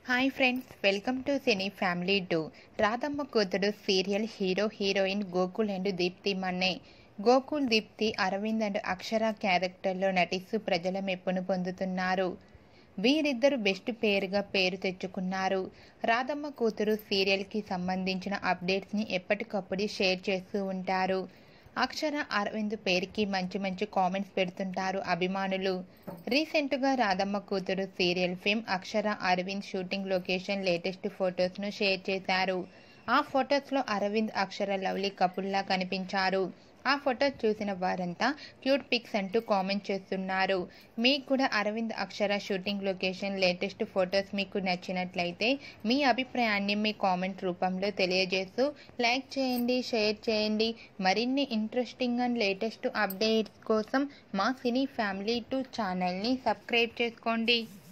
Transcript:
hi friends welcome to cine family two Radhamma కూతుడు serial hero heroine Gokul and Deepthi Manne Gokul Deepthi Arvind and Akshara క్యారెక్టర్లో నటిస్తూ ప్రజల మెప్పును పొందుతున్నారు వీరిద్దరు బెస్ట్ పేరుగా పేరు తెచ్చుకున్నారు రాధమ్మ కూతురు సీరియల్కి సంబంధించిన అప్డేట్స్ని ఎప్పటికప్పుడు షేర్ చేస్తూ ఉంటారు అక్షర అరవింద్ పేరుకి మంచి మంచి కామెంట్స్ పెడుతుంటారు అభిమానులు రీసెంట్గా రాధమ్మ కూతురు serial fame Akshara Arvind shooting location latest ఫొటోస్ను షేర్ చేశారు ఆ ఫొటోస్లో అరవింద్ అక్షర లవ్లీ కపుల్లా కనిపించారు ఆ ఫొటో చూసిన వారంతా క్యూట్ పిక్స్ అంటూ కామెంట్ చేస్తున్నారు మీకు కూడా Arvind Akshara shooting location latest photos మీకు నచ్చినట్లయితే మీ అభిప్రాయాన్ని మీ కామెంట్ రూపంలో తెలియజేస్తూ లైక్ చేయండి షేర్ చేయండి మరిన్ని ఇంట్రెస్టింగ్ అండ్ లేటెస్ట్ అప్డేట్స్ కోసం మా సినీ ఫ్యామిలీ టూ ఛానల్ని సబ్స్క్రైబ్ చేసుకోండి